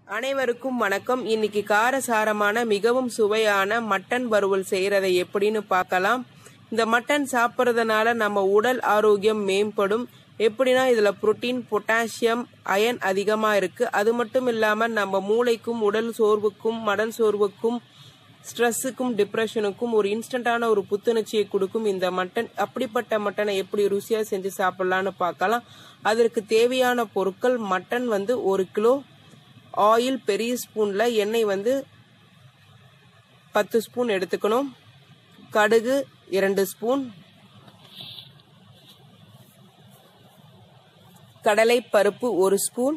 அனைவருக்கும் வணக்கம் இன்னைக்கு காரசாரமான மிகவும் சுவையான மட்டன் வறுவல் செய்யறதை எப்படின்னு பார்க்கலாம் இந்த மட்டன் சாப்பிட்றதுனால நம்ம உடல் ஆரோக்கியம் மேம்படும் எப்படின்னா இதுல புரோட்டீன் பொட்டாசியம் அயன் அதிகமா இருக்கு அது மட்டும் இல்லாம நம்ம மூளைக்கும் உடல் சோர்வுக்கும் மடல் சோர்வுக்கும் ஸ்ட்ரெஸ்ஸுக்கும் டிப்ரெஷனுக்கும் ஒரு இன்ஸ்டன்டான ஒரு புத்துணர்ச்சியை கொடுக்கும் இந்த மட்டன் அப்படிப்பட்ட மட்டனை எப்படி ருசியா செஞ்சு சாப்பிடலாம்னு பார்க்கலாம் அதற்கு தேவையான பொருட்கள் மட்டன் வந்து ஒரு கிலோ ஆயில் பெரிய ஸ்பூன்ல எண்ணெய் வந்து பத்து ஸ்பூன் எடுத்துக்கணும் கடுகு இரண்டு ஸ்பூன் கடலை பருப்பு ஒரு ஸ்பூன்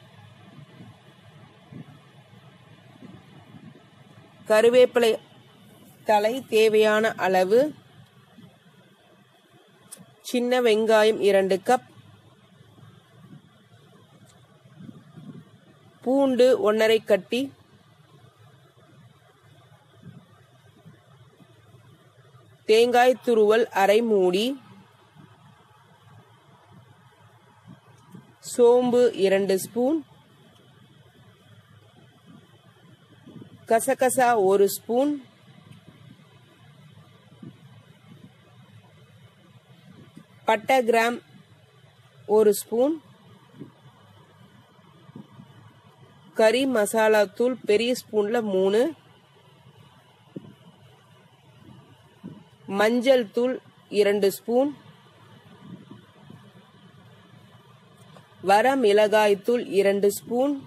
கருவேப்பிலை தலை தேவையான அளவு சின்ன வெங்காயம் இரண்டு கப் பூண்டு ஒன்னரை கட்டி தேங்காய் துருவல் அரை மூடி சோம்பு இரண்டு ஸ்பூன் கசகசா ஒரு ஸ்பூன் பட்டை கிராம் ஒரு ஸ்பூன் கறி மசாலா தூள் பெரிய ஸ்பூன்ல மூணு மஞ்சள் தூள் இரண்டு ஸ்பூன் வர மிளகாய் தூள் இரண்டு ஸ்பூன்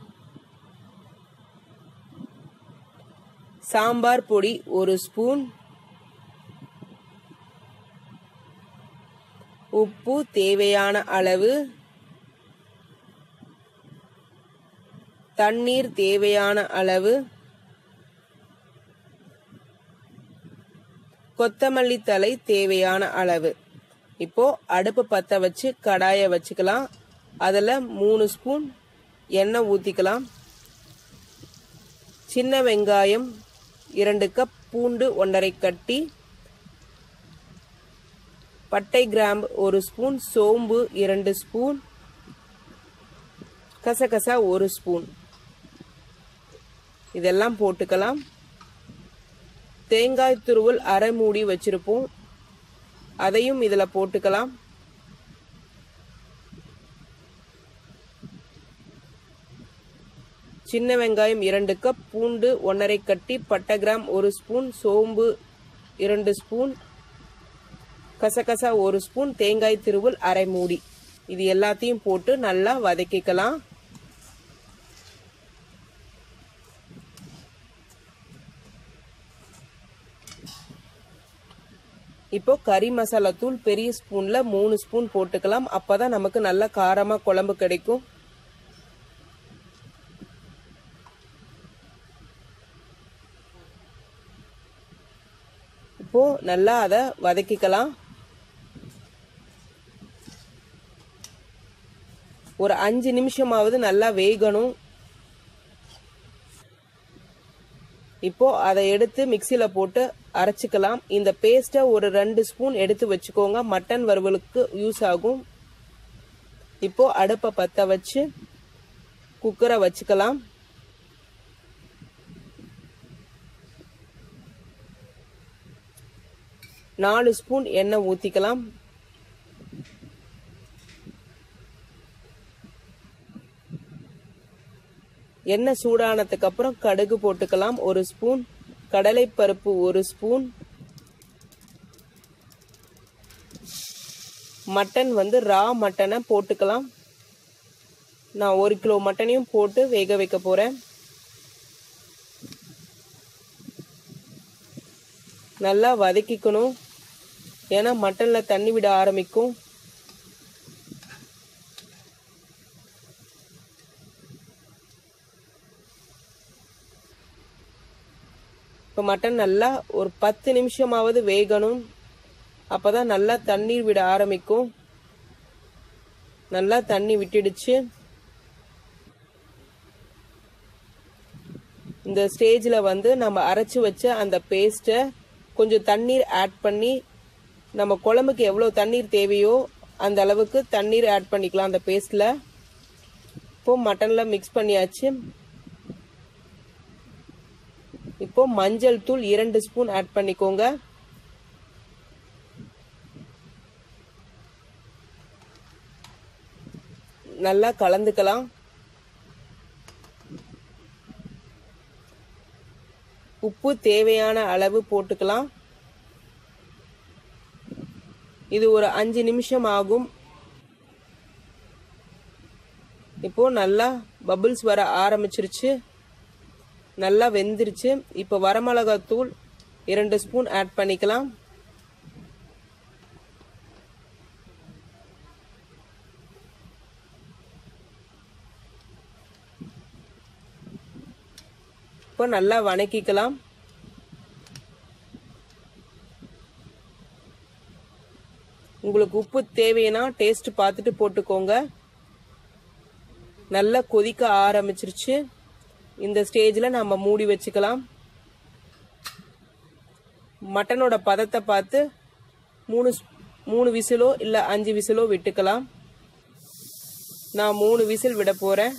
சாம்பார் பொடி ஒரு ஸ்பூன் உப்பு தேவையான அளவு தண்ணீர் தேவையான அளவு கொத்தமல்லி தலை தேவையான அளவு இப்போ அடுப்பு பத்த வச்சு கடாய வச்சுக்கலாம் அதில் மூணு ஸ்பூன் எண்ணெய் ஊற்றிக்கலாம் சின்ன வெங்காயம் இரண்டு கப் பூண்டு ஒன்றரை கட்டி பட்டை கிராம்பு ஒரு ஸ்பூன் சோம்பு இரண்டு ஸ்பூன் கசகசா ஒரு ஸ்பூன் இதெல்லாம் போட்டுக்கலாம் தேங்காய் துருவல் அரை மூடி வச்சிருப்போம் அதையும் இதில் போட்டுக்கலாம் சின்ன வெங்காயம் இரண்டு கப் பூண்டு ஒன்றரை கட்டி பட்டை கிராம் ஒரு ஸ்பூன் சோம்பு இரண்டு ஸ்பூன் கசகசா ஒரு ஸ்பூன் தேங்காய் திருவல் அரை மூடி இது எல்லாத்தையும் போட்டு நல்லா வதக்கிக்கலாம் இப்போ கறி மசாலா தூள் பெரிய ஸ்பூன்ல மூணு ஸ்பூன் போட்டுக்கலாம் அப்பதான் நமக்கு நல்ல காரமா குழம்பு கிடைக்கும் இப்போ நல்லா அதை வதக்கிக்கலாம் ஒரு அஞ்சு நிமிஷமாவது நல்லா வேகணும் இப்போ அதை எடுத்து மிக்சியில போட்டு அரைச்சிக்கலாம் இந்த பேஸ்ட்டை ஒரு ரெண்டு ஸ்பூன் எடுத்து வச்சுக்கோங்க மட்டன் வறுவலுக்கு யூஸ் ஆகும் இப்போ அடுப்பை பற்ற வச்சு குக்கரை வச்சுக்கலாம் நாலு ஸ்பூன் எண்ணெய் ஊற்றிக்கலாம் எண்ணெய் சூடானதுக்கு அப்புறம் கடுகு போட்டுக்கலாம் ஒரு ஸ்பூன் கடலைப்பருப்பு ஒரு ஸ்பூன் மட்டன் வந்து ரா மட்டனை போட்டுக்கலாம் நான் ஒரு கிலோ மட்டனையும் போட்டு வேக வைக்க போறேன் நல்லா வதக்கிக்கணும் ஏன்னா மட்டன்ல தண்ணி விட ஆரம்பிக்கும் இப்போ மட்டன் நல்லா ஒரு பத்து நிமிஷமாவது வேகணும் அப்பதான் நல்லா தண்ணீர் விட ஆரம்பிக்கும் நல்லா தண்ணி விட்டுடுச்சு இந்த ஸ்டேஜில் வந்து நம்ம அரைச்சி வச்ச அந்த பேஸ்ட்டை கொஞ்சம் தண்ணீர் ஆட் பண்ணி நம்ம குழம்புக்கு எவ்வளோ தண்ணீர் தேவையோ அந்த அளவுக்கு தண்ணீர் ஆட் பண்ணிக்கலாம் அந்த பேஸ்ட்டில் இப்போ மட்டனில் மிக்ஸ் பண்ணியாச்சு இப்போ மஞ்சள் தூள் இரண்டு ஸ்பூன் ஆட் பண்ணிக்கோங்க நல்லா கலந்துக்கலாம் உப்பு தேவையான அளவு போட்டுக்கலாம் இது ஒரு அஞ்சு நிமிஷம் ஆகும் இப்போ நல்லா பபிள்ஸ் வர ஆரம்பிச்சிருச்சு நல்லா வெந்துருச்சு இப்போ வரமிளகாத்தூள் இரண்டு ஸ்பூன் ஆட் பண்ணிக்கலாம் இப்போ நல்லா வணக்கிக்கலாம் உங்களுக்கு உப்பு தேவைன்னா டேஸ்ட் பார்த்துட்டு போட்டுக்கோங்க நல்லா கொதிக்க ஆரம்பிச்சிருச்சு இந்த ஸ்டேஜில் நம்ம மூடி வச்சுக்கலாம் மட்டனோட பதத்தை பார்த்து மூணு மூணு விசிலோ இல்லை அஞ்சு விசிலோ விட்டுக்கலாம் நான் மூணு விசில் விட போகிறேன்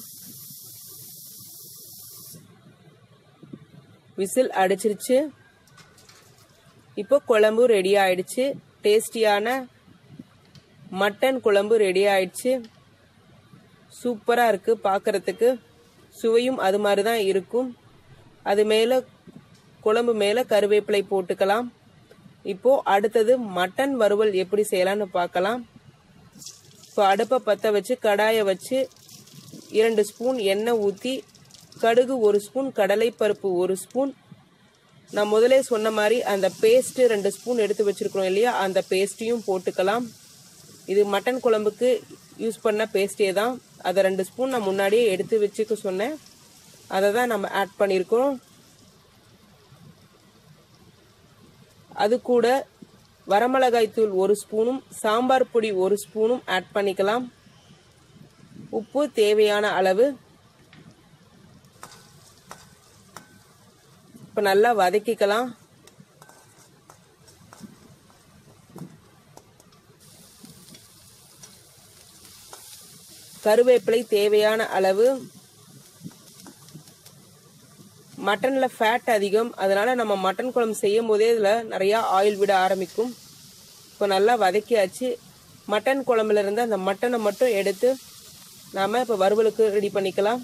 விசில் அடிச்சிருச்சு இப்போ குழம்பு ரெடி ஆயிடுச்சு டேஸ்டியான மட்டன் குழம்பு ரெடி ஆயிடுச்சு சூப்பராக இருக்குது பார்க்குறதுக்கு சுவையும் அது மாதிரி தான் இருக்கும் அது மேலே குழம்பு மேலே கருவேப்பிலை போட்டுக்கலாம் இப்போ அடுத்தது மட்டன் வறுவல் எப்படி செய்யலாம்னு பார்க்கலாம் இப்போ அடுப்பை பற்ற வச்சு கடாயை வச்சு இரண்டு ஸ்பூன் எண்ணெய் ஊற்றி கடுகு ஒரு ஸ்பூன் கடலைப்பருப்பு ஒரு ஸ்பூன் நான் முதலே சொன்ன மாதிரி அந்த பேஸ்ட்டு ரெண்டு ஸ்பூன் எடுத்து வச்சுருக்கிறோம் இல்லையா அந்த பேஸ்ட்டையும் போட்டுக்கலாம் இது மட்டன் குழம்புக்கு யூஸ் பண்ண பேஸ்டே தான் அதை ரெண்டு ஸ்பூன் நான் முன்னாடியே எடுத்து வச்சுக்க சொன்னேன் அதை தான் நம்ம ஆட் பண்ணியிருக்கோம் அது கூட வரமிளகாய் தூள் ஒரு ஸ்பூனும் சாம்பார் பொடி ஒரு ஸ்பூனும் ஆட் பண்ணிக்கலாம் உப்பு தேவையான அளவு இப்போ நல்லா வதக்கிக்கலாம் கருவேப்பிலை தேவையான அளவு மட்டனில் ஃபேட் அதிகம் அதனால நம்ம மட்டன் குழம்பு செய்யும் போதே இதில் நிறையா ஆயில் விட ஆரம்பிக்கும் இப்போ நல்லா வதக்கியாச்சு மட்டன் குழம்புல இருந்து அந்த மட்டனை மட்டும் எடுத்து நாம் இப்போ வறுவலுக்கு ரெடி பண்ணிக்கலாம்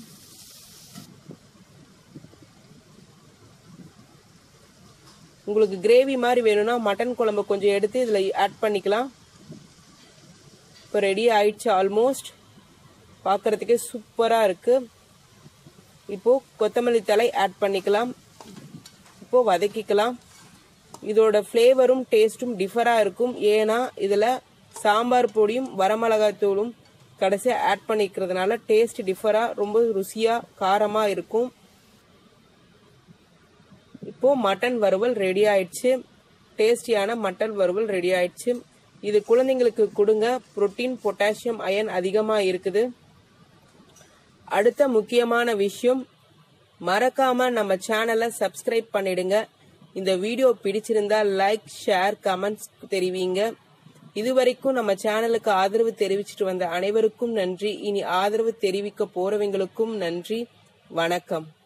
உங்களுக்கு கிரேவி மாதிரி வேணும்னா மட்டன் குழம்பு கொஞ்சம் எடுத்து இதில் ஆட் பண்ணிக்கலாம் இப்போ ரெடி ஆயிடுச்சு ஆல்மோஸ்ட் பார்க்குறதுக்கே சூப்பராக இருக்குது இப்போது கொத்தமல்லி தலை ஆட் பண்ணிக்கலாம் இப்போது வதக்கிக்கலாம் இதோட ஃப்ளேவரும் டேஸ்ட்டும் டிஃபராக இருக்கும் ஏன்னா இதில் சாம்பார் பொடியும் வரமிளகாய் தூளும் கடைசியாக ஆட் பண்ணிக்கிறதுனால டேஸ்ட் டிஃபராக ரொம்ப ருசியாக காரமாக இருக்கும் இப்போது மட்டன் வறுவல் ரெடி ஆயிடுச்சு டேஸ்டியான மட்டன் வறுவல் ரெடி ஆயிடுச்சு இது குழந்தைங்களுக்கு கொடுங்க புரோட்டீன் பொட்டாசியம் அயன் அதிகமாக இருக்குது அடுத்த முக்கியமான விஷயம் மறக்காம நம்ம சேனலை சப்ஸ்கிரைப் பண்ணிடுங்க இந்த வீடியோ பிடிச்சிருந்தா லைக் ஷேர் கமெண்ட்ஸ் தெரிவிங்க இதுவரைக்கும் நம்ம சேனலுக்கு ஆதரவு தெரிவிச்சிட்டு வந்த அனைவருக்கும் நன்றி இனி ஆதரவு தெரிவிக்க போறவங்களுக்கும் நன்றி வணக்கம்